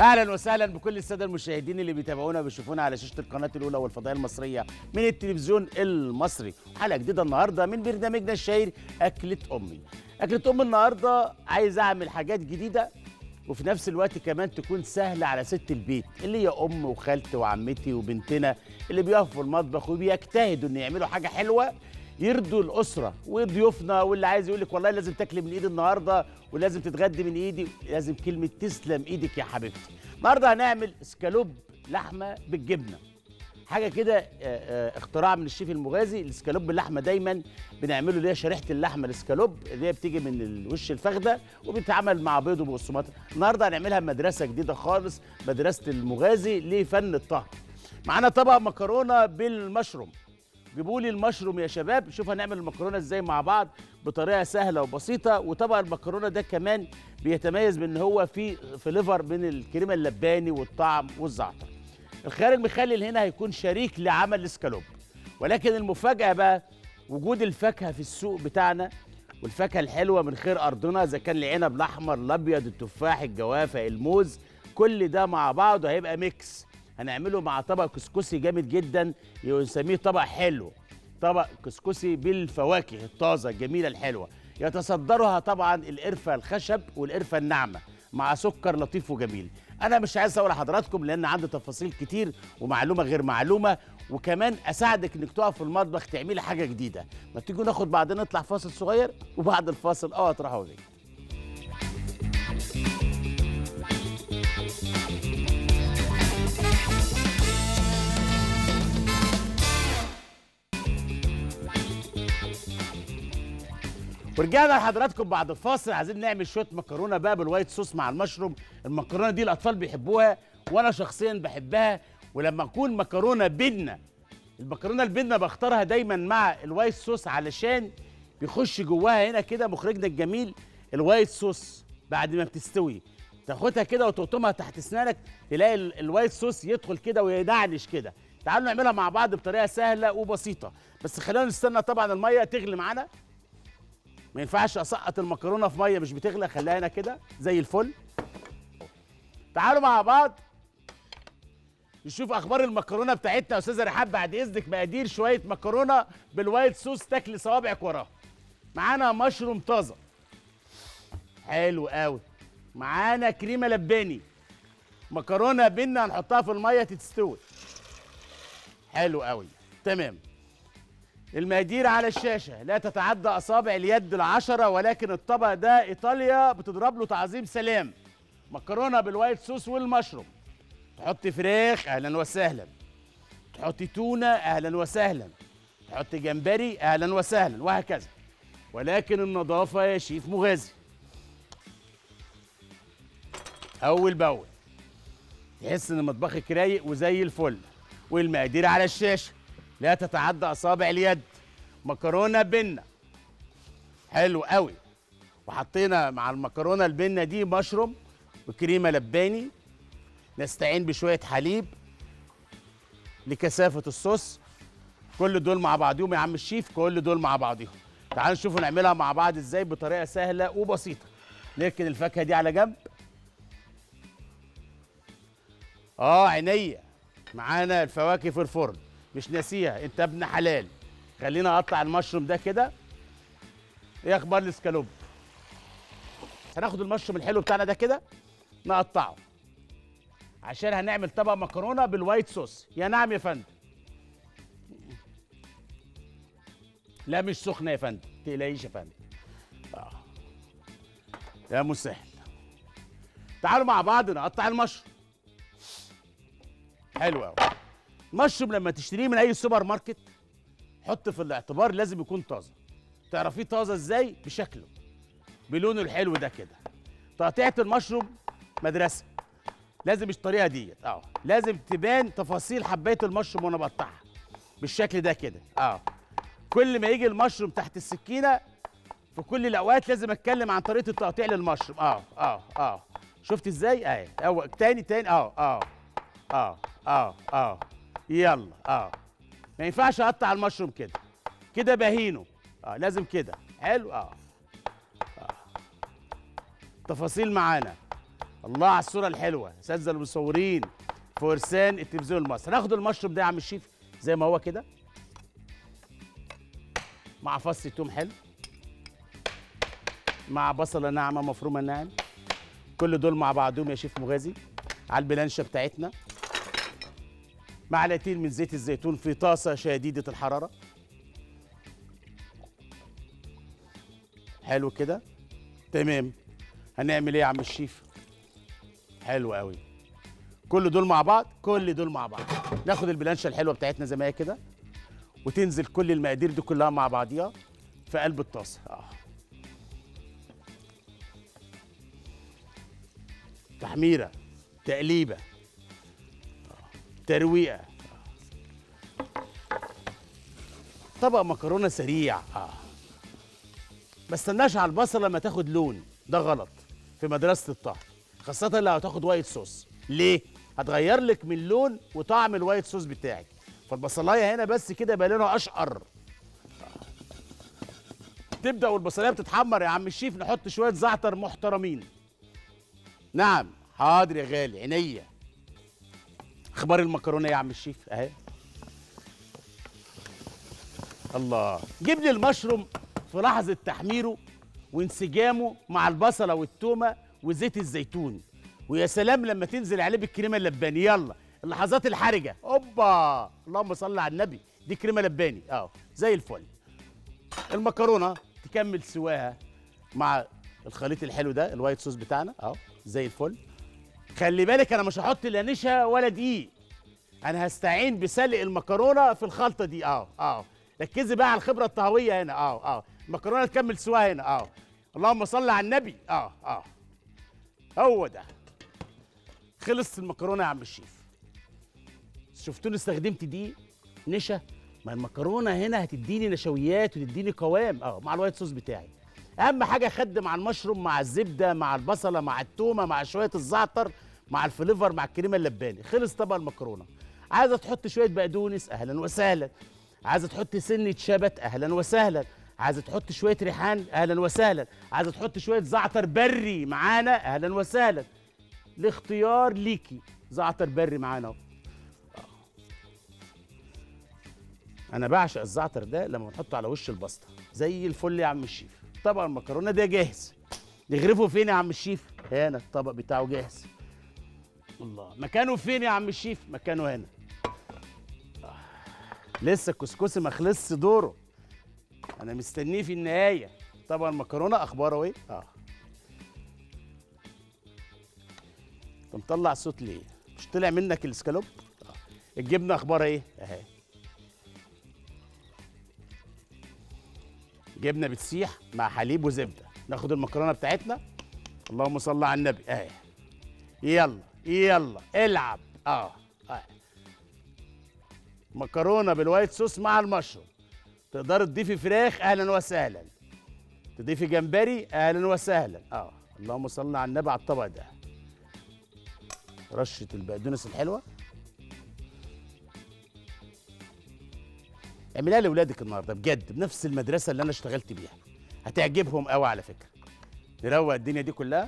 اهلا وسهلا بكل الساده المشاهدين اللي بيتابعونا وبيشوفونا على شاشه القناه الاولى والفضائيه المصريه من التلفزيون المصري حلقه جديده النهارده من برنامجنا الشهير اكله امي اكله ام النهارده عايز اعمل حاجات جديده وفي نفس الوقت كمان تكون سهله على ست البيت اللي هي ام وخالتي وعمتي وبنتنا اللي بيقفوا في المطبخ وبيجتهدوا ان يعملوا حاجه حلوه يرضوا الاسره وضيوفنا واللي عايز يقول لك والله لازم تاكلي من ايدي النهارده ولازم تتغدي من ايدي لازم كلمه تسلم ايدك يا حبيبتي النهارده هنعمل اسكالوب لحمه بالجبنه حاجه كده آه، آه، اختراع من الشيف المغازي الاسكالوب باللحمه دايما بنعمله اللي هي شريحه اللحمه الاسكالوب اللي هي بتيجي من الوش الفخده وبتتعمل مع بيض وبقسماط النهارده هنعملها مدرسه جديده خالص مدرسه المغازي لفن الطهي معانا طبق مكرونه بالمشروم جيبوا لي المشروم يا شباب شوف هنعمل المكرونه ازاي مع بعض بطريقه سهله وبسيطه وطبق المكرونه ده كمان بيتميز بان هو فيه فليفر من الكريمه اللباني والطعم والزعتر الخارج مخلل هنا هيكون شريك لعمل الاسكالوب ولكن المفاجاه بقى وجود الفاكهه في السوق بتاعنا والفاكهه الحلوه من خير ارضنا اذا كان العنب الاحمر الابيض التفاح الجوافه الموز كل ده مع بعضه هيبقى ميكس هنعمله مع طبق كسكسي جامد جدا يسميه طبق حلو طبق كسكسي بالفواكه الطازه الجميله الحلوه يتصدرها طبعا القرفه الخشب والقرفه الناعمه مع سكر لطيف وجميل انا مش عايز اقول لحضراتكم لان عندي تفاصيل كتير ومعلومه غير معلومه وكمان اساعدك انك تقف في المطبخ تعملي حاجه جديده ما تيجوا ناخد بعدين نطلع فاصل صغير وبعد الفاصل اه تروحوا جاي ورجعنا لحضراتكم بعد الفاصل عايزين نعمل شويه مكرونه بقى بالوايت صوص مع المشروم المكرونه دي الاطفال بيحبوها وانا شخصيا بحبها ولما اكون مكرونه بينا المكرونه البينا بختارها دايما مع الوايت صوص علشان بيخش جواها هنا كده مخرجنا الجميل الوايت صوص بعد ما بتستوي تاخدها كده وتقطمها تحت اسنانك تلاقي ال- الوايت صوص يدخل كده وينعنش كده تعالوا نعملها مع بعض بطريقه سهله وبسيطه بس خلينا نستنى طبعا الميه تغلي معانا ما ينفعش اسقط المكرونه في ميه مش بتغلى خليها هنا كده زي الفل تعالوا مع بعض نشوف اخبار المكرونه بتاعتنا يا استاذه رحاب بعد اذنك مقادير شويه مكرونه بالوايت صوص تاكلي صوابعك وراها معانا مشروم طازه حلو قوي معانا كريمه لباني مكرونه بينا هنحطها في الميه تتستوي حلو قوي تمام المقادير على الشاشة لا تتعدى أصابع اليد العشرة ولكن الطبق ده إيطاليا بتضرب له تعظيم سلام مكرونة بالوايت صوص والمشروم تحطي فراخ أهلا وسهلا تحطي تونة أهلا وسهلا تحطي جمبري أهلا وسهلا وهكذا ولكن النظافة يا شيف مغازي أول بأول تحس إن مطبخك رايق وزي الفل والمقادير على الشاشة لا تتعدى اصابع اليد مكرونه بنه حلو قوي وحطينا مع المكرونه البنه دي مشروم وكريمه لباني نستعين بشويه حليب لكثافه الصوص كل دول مع بعضهم يا عم الشيف كل دول مع بعضهم تعالوا نشوفوا نعملها مع بعض ازاي بطريقه سهله وبسيطه نركن الفاكهه دي على جنب اه عينيا معانا الفواكه في الفرن مش ناسيها انت ابن حلال خلينا اقطع المشروم ده كده ايه اخبار الاسكالوب هناخد المشروم الحلو بتاعنا ده كده نقطعه عشان هنعمل طبق مكرونه بالوايت صوص يا نعم يا فندم لا مش سخنه يا فندم تقلقيش يا فندم آه. يا مسهل تعالوا مع بعض نقطع المشروم حلو قوي مشروم لما تشتريه من اي سوبر ماركت حط في الاعتبار لازم يكون طازه تعرفيه طازه ازاي بشكله بلونه الحلو ده كده تقطيعه المشروم مدرسه لازم مش الطريقه ديت اه لازم تبان تفاصيل حبايه المشروم وانا بقطعها بالشكل ده كده اه كل ما يجي المشروم تحت السكينه في كل الاوقات لازم اتكلم عن طريقه التقطيع للمشروم اه اه اه شفت ازاي اهي أو تاني تاني اه اه اه اه اه يلا اه ما ينفعش اقطع المشروم كده كده بهينه اه لازم كده حلو اه, آه. تفاصيل معانا الله على الصوره الحلوه اساتذه المصورين فرسان التلفزيون المصري ناخد المشروب ده يا عم الشيف زي ما هو كده مع فص توم حلو مع بصله ناعمه مفرومه ناعم كل دول مع بعضهم يا شيف مغازي على البلانشه بتاعتنا معلقتين من زيت الزيتون في طاسه شديده الحراره حلو كده تمام هنعمل ايه يا عم الشيف حلو قوي كل دول مع بعض كل دول مع بعض ناخد البلانشه الحلوه بتاعتنا زي ما هي كده وتنزل كل المقادير دي كلها مع بعضيها في قلب الطاسه اه تحميره تقليبه ترويقه طبق مكرونه سريع اه ما استناش على البصله لما تاخد لون ده غلط في مدرسه الطهي خاصه لو هتاخد وايت صوص ليه هتغير لك من لون وطعم الوايت صوص بتاعك فالبصلايه هنا بس كده يبقى لونها اشقر تبدا والبصلايه بتتحمر يا عم الشيف نحط شويه زعتر محترمين نعم حاضر يا غالي عينيا اخبار المكرونه يا عم الشيف اهي الله جيب لي المشروم في لحظه تحميره وانسجامه مع البصله والتومه وزيت الزيتون ويا سلام لما تنزل عليه بالكريمه اللباني يلا اللحظات الحرجه اوبا اللهم صل على النبي دي كريمه لباني اه زي الفل المكرونه تكمل سواها مع الخليط الحلو ده الوايت صوص بتاعنا اه زي الفل خلي بالك انا مش هحط لا نشا ولا دقيق انا هستعين بسلق المكرونه في الخلطه دي اه اه ركزي بقى على الخبره الطهويه هنا اه اه المكرونه تكمل سواها هنا اه اللهم صل على النبي اه اه هو ده خلصت المكرونه يا عم الشيف شفتوني استخدمت دي نشا ما المكرونه هنا هتديني نشويات وتديني قوام اه مع الوايت صوص بتاعي اهم حاجه اخدم مع المشروم مع الزبده مع البصله مع التومه مع شويه الزعتر مع الفليفر مع الكريمه اللباني خلص طبق المكرونه عايزه تحط شويه بقدونس اهلا وسهلا عايزه تحط سنه شبت اهلا وسهلا عايزه تحط شويه ريحان اهلا وسهلا عايزه تحط شويه زعتر بري معانا اهلا وسهلا الاختيار ليكي زعتر بري معانا اهو انا بعشق الزعتر ده لما بنحطه على وش البسطه زي الفل يا عم الشيف طبق المكرونه ده جاهز نغرفه فين يا عم الشيف هنا الطبق بتاعه جاهز الله مكانه فين يا عم الشيف مكانه هنا آه. لسه الكسكسي ما خلصش دوره انا مستنيه في النهايه طبق المكرونه اخباره ايه اه انت مطلع صوت ليه مش طلع منك الاسكالوب آه. الجبنه اخبارها ايه اهي جبنه بتسيح مع حليب وزبده ناخد المكرونه بتاعتنا اللهم صل على النبي اهي يلا يلا العب اه, آه. مكرونه بالوايت صوص مع المشروم تقدر تضيفي فراخ اهلا وسهلا تضيفي جمبري اهلا وسهلا اه اللهم صل على النبي على الطبق ده رشه البقدونس الحلوه اعملها لاولادك النهارده بجد بنفس المدرسه اللي انا اشتغلت بيها هتعجبهم قوي على فكره نروق الدنيا دي كلها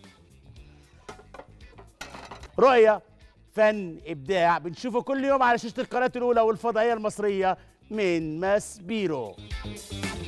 رؤيه فن ابداع بنشوفه كل يوم على شاشه القناه الاولى والفضائيه المصريه من ماس بيرو